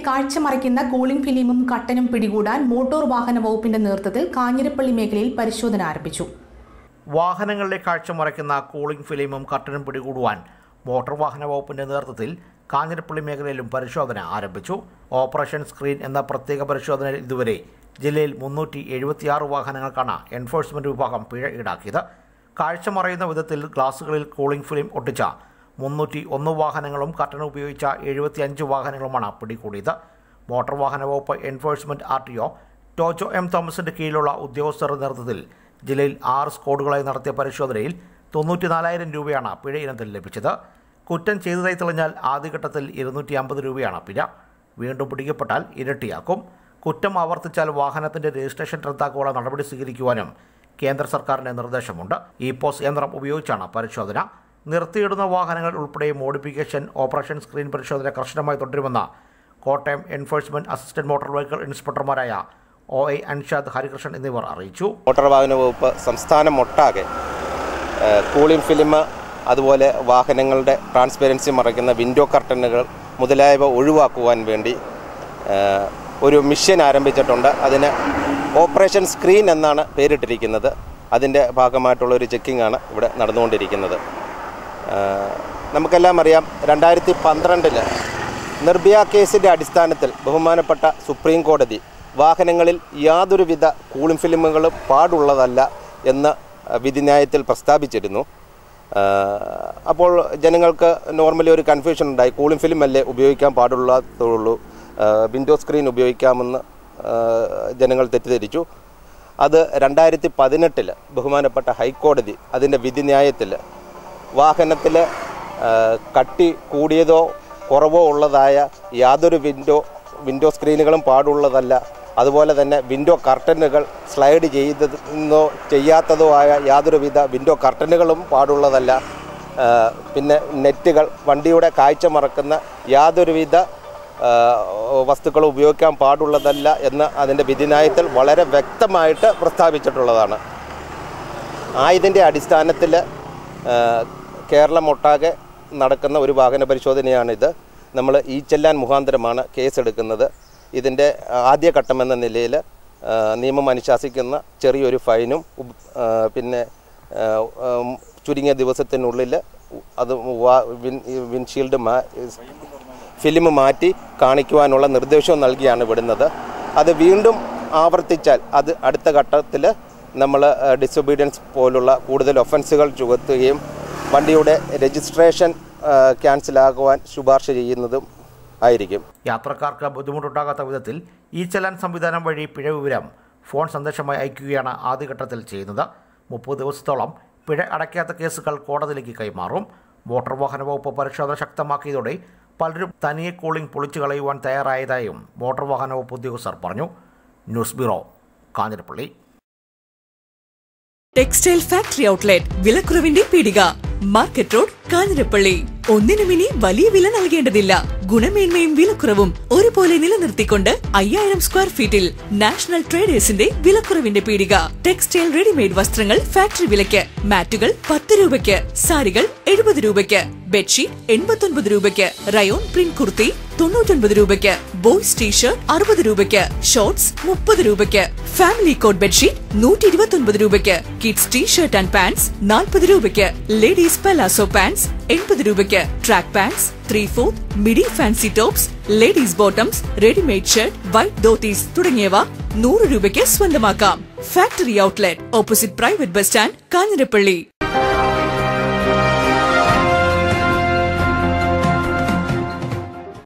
കാഴ്ച മറയ്ക്കുന്ന കൂളിംഗ് ഫിലിമും കട്ടനും പിടികൂടാൻ മോട്ടോർ വാഹന വകുപ്പിന്റെ നേതൃത്വത്തിൽ കാഞ്ഞിരപ്പള്ളി മേഖലയിൽ പരിശോധന ആരംഭിച്ചു വാഹനങ്ങളിലെ കാഴ്ച മറയ്ക്കുന്ന കൂളിംഗ് ഫിലിമും കട്ടനും പിടികൂടുവാൻ മോട്ടോർ വാഹന വകുപ്പിന്റെ നേതൃത്വത്തിൽ കാഞ്ഞിരപ്പള്ളി മേഖലയിലും പരിശോധന ആരംഭിച്ചു ഓപ്പറേഷൻ സ്ക്രീൻ എന്ന പ്രത്യേക പരിശോധനയിൽ ഇതുവരെ ജില്ലയിൽ മുന്നൂറ്റി എഴുപത്തിയാറ് വാഹനങ്ങൾക്കാണ് എൻഫോഴ്സ്മെന്റ് വിഭാഗം പിഴ ഈടാക്കിയത് കാഴ്ച മറയുന്ന വിധത്തിൽ ഗ്ലാസുകളിൽ കൂളിംഗ് ഫിലിം ഒട്ടിച്ച മുന്നൂറ്റി ഒന്ന് വാഹനങ്ങളും കട്ടൻ ഉപയോഗിച്ച എഴുപത്തിയഞ്ച് വാഹനങ്ങളുമാണ് പിടികൂടിയത് മോട്ടോർ വാഹന വകുപ്പ് enforcement R T O Tojo M തോമസിന്റെ കീഴിലുള്ള ഉദ്യോഗസ്ഥരുടെ നേതൃത്വത്തിൽ ജില്ലയിൽ ആറ് സ്ക്വാഡുകളായി നടത്തിയ പരിശോധനയിൽ തൊണ്ണൂറ്റിനാലായിരം രൂപയാണ് പിഴ ഇനത്തിൽ ലഭിച്ചത് കുറ്റം ചെയ്തതായി തെളിഞ്ഞാൽ ആദ്യഘട്ടത്തിൽ ഇരുന്നൂറ്റി അമ്പത് രൂപയാണ് പിഴ വീണ്ടും പിടിക്കപ്പെട്ടാൽ ഇരട്ടിയാക്കും കുറ്റം ആവർത്തിച്ചാൽ വാഹനത്തിന്റെ രജിസ്ട്രേഷൻ റദ്ദാക്കുവാനുള്ള നടപടി സ്വീകരിക്കുവാനും കേന്ദ്ര സർക്കാരിന്റെ നിർദ്ദേശമുണ്ട് ഇ പോസ് യന്ത്രം ഉപയോഗിച്ചാണ് പരിശോധന നിർത്തിയിടുന്ന വാഹനങ്ങൾ ഉൾപ്പെടെ മോഡിഫിക്കേഷൻ ഓപ്പറേഷൻ സ്ക്രീൻ പരിശോധന കർശനമായി തുടരുമെന്ന് Kottayam enforcement assistant motor vehicle ഇൻസ്പെക്ടർമാരായ ഒ എ അൻഷാദ് ഹരികൃഷ്ണൻ എന്നിവർ അറിയിച്ചു മോട്ടോർ വാഹന വകുപ്പ് സംസ്ഥാനം ഒട്ടാകെ ഏഹ്, കൂളിംഗ് ഫിലിം അതുപോലെ വാഹനങ്ങളുടെ ട്രാൻസ്പെറൻസി മറയ്ക്കുന്ന വിൻഡോ കർട്ടനുകൾ മുതലായവ ഒഴിവാക്കുവാൻ വേണ്ടി ഏഹ്, ഒരു മിഷൻ ആരംഭിച്ചിട്ടുണ്ട് അതിന് ഓപ്പറേഷൻ സ്ക്രീൻ എന്നാണ് പേരിട്ടിരിക്കുന്നത് അതിൻ്റെ ഭാഗമായിട്ടുള്ള ഒരു ചെക്കിംഗ് ആണ് ഇവിടെ നടന്നുകൊണ്ടിരിക്കുന്നത് ഏഹ്, നമുക്കെല്ലാം അറിയാം രണ്ടായിരത്തി പന്ത്രണ്ടില് നിർഭയ കേസിൻ്റെ അടിസ്ഥാനത്തിൽ ബഹുമാനപ്പെട്ട സുപ്രീം കോടതി വാഹനങ്ങളിൽ യാതൊരുവിധ കൂളിംഗ് ഫിലിമുകളും പാടുള്ളതല്ല എന്ന് വിധിന്യായത്തിൽ പ്രസ്താവിച്ചിരുന്നു ആഹ് അപ്പോൾ ജനങ്ങൾക്ക് നോർമലി ഒരു കൺഫ്യൂഷൻ ഉണ്ടായി കൂളിംഗ് ഫിലിം അല്ലേ ഉപയോഗിക്കാൻ പാടുള്ളതുള്ളൂ വിൻഡോ സ്ക്രീൻ ഉപയോഗിക്കാമെന്ന് ആഹ് ജനങ്ങൾ തെറ്റിദ്ധരിച്ചു അത് രണ്ടായിരത്തി പതിനെട്ടിൽ ബഹുമാനപ്പെട്ട ഹൈക്കോടതി അതിൻ്റെ വിധിന്യായത്തിൽ വാഹനത്തിൽ കട്ടി കൂടിയതോ കുറവോ ഉള്ളതായ യാതൊരു വിൻഡോ വിൻഡോ സ്ക്രീനുകളും പാടുള്ളതല്ല അതുപോലെ തന്നെ വിൻഡോ കർട്ടനുകൾ സ്ലൈഡ് ചെയ്തതോ ചെയ്യാത്തതോ ആയ യാതൊരുവിധ വിൻഡോ കർട്ടനുകളും പാടുള്ളതല്ല ആ, പിന്നെ നെറ്റുകൾ വണ്ടിയുടെ കാഴ്ച മറക്കുന്ന യാതൊരുവിധ ആ, വസ്തുക്കളും ഉപയോഗിക്കാൻ പാടുള്ളതല്ല എന്ന് അതിൻ്റെ വിധിന്യായത്തിൽ വളരെ വ്യക്തമായിട്ട് പ്രസ്താവിച്ചിട്ടുള്ളതാണ് ആയതിൻ്റെ അടിസ്ഥാനത്തിൽ കേരളമൊട്ടാകെ നടക്കുന്ന ഒരു വാഹന പരിശോധനയാണിത് നമ്മൾ ഈ ചെല്ലാൻ മുഖാന്തരമാണ് കേസെടുക്കുന്നത് ഇതിൻ്റെ ആദ്യഘട്ടം എന്ന നിലയിൽ നിയമം അനുശാസിക്കുന്ന ചെറിയൊരു ഫൈനും ഉം, ആ, പിന്നെ ആ, ഉം, ചുരുങ്ങിയ ദിവസത്തിനുള്ളിൽ അത് വാ- വിൻ വിൻഷീൽഡ് മാ ഫിലിം മാറ്റി കാണിക്കുവാനുള്ള നിർദ്ദേശവും നൽകിയാണ് വിടുന്നത് അത് വീണ്ടും ആവർത്തിച്ചാൽ അത് അടുത്ത ഘട്ടത്തിൽ നമ്മൾ ഡിസൊബീഡിയൻസ് പോലുള്ള കൂടുതൽ ഒഫൻസുകൾ ചുമത്തുകയും വണ്ടിയുടെ രജിസ്ട്രേഷൻ ക്യാൻസലാക്കുവാൻ ശുപാർശ ചെയ്യുന്നതും ആയിരിക്കും യാത്രക്കാർക്ക് ബുദ്ധിമുട്ടുണ്ടാകാത്ത വിധത്തിൽ ഈ ചലാൻ സംവിധാനം വഴി പിഴ വിവരം ഫോൺ സന്ദേശമായി അയക്കുകയാണ് ആദ്യഘട്ടത്തിൽ ചെയ്യുന്നത് മുപ്പത് ദിവസത്തോളം പിഴ അടയ്ക്കാത്ത കേസുകൾ കോടതിയിലേക്ക് കൈമാറും മോട്ടോർ വാഹന വകുപ്പ് പരിശോധന ശക്തമാക്കിയതോടെ പലരും തനിയെ കൂളിംഗ് പൊളിച്ചു കളയുവാൻ തയ്യാറായതായും മോട്ടോർ വാഹന വകുപ്പ് ഉദ്യോഗസ്ഥർ പറഞ്ഞു news bureau Kanjirappally textile factory outlet വിലക്കുറവിന്റെ പീടിക മാർക്കറ്റ് റോഡ് കാഞ്ഞിരപ്പള്ളി ഒന്നിനും ഇനി വലിയ വില നൽകേണ്ടതില്ല ഗുണമേന്മയും വിലക്കുറവും ഒരുപോലെ നിലനിർത്തിക്കൊണ്ട് അയ്യായിരം സ്ക്വയർ ഫീറ്റിൽ നാഷണൽ ട്രേഡേഴ്സിന്റെ വിലക്കുറവിന്റെ പീടിക ടെക്സ്റ്റൈൽ റെഡിമെയ്ഡ് വസ്ത്രങ്ങൾ ഫാക്ടറി വിലയ്ക്ക് മാറ്റുകൾ പത്ത് രൂപയ്ക്ക് സാരികൾ എഴുപത് രൂപയ്ക്ക് ബെഡ്ഷീറ്റ് എൺപത്തൊൻപത് രൂപയ്ക്ക് റയോൺ പ്രിന്റ് കുർത്തി തൊണ്ണൂറ്റൊൻപത് രൂപയ്ക്ക് ബോയ്സ് ടീഷർട്ട് അറുപത് രൂപയ്ക്ക് ഷോർട്സ് മുപ്പത് രൂപയ്ക്ക് ഫാമിലി കോട്ട് ബെഡ്ഷീറ്റ് നൂറ്റി ഇരുപത്തൊൻപത് രൂപയ്ക്ക് കിഡ്സ് ടീഷർട്ട് ആൻഡ് പാൻസ് നാൽപ്പത് രൂപയ്ക്ക് ലേഡീസ് പലാസോ പാൻസ് എൺപത് രൂപയ്ക്ക് track pants three fourth midi fancy tops ladies bottoms readymade shirt white dhotis തുടങ്ങിയവ നൂറ് രൂപയ്ക്ക് സ്വന്തമാക്കാം factory outlet opposite private bus stand Kanjirappally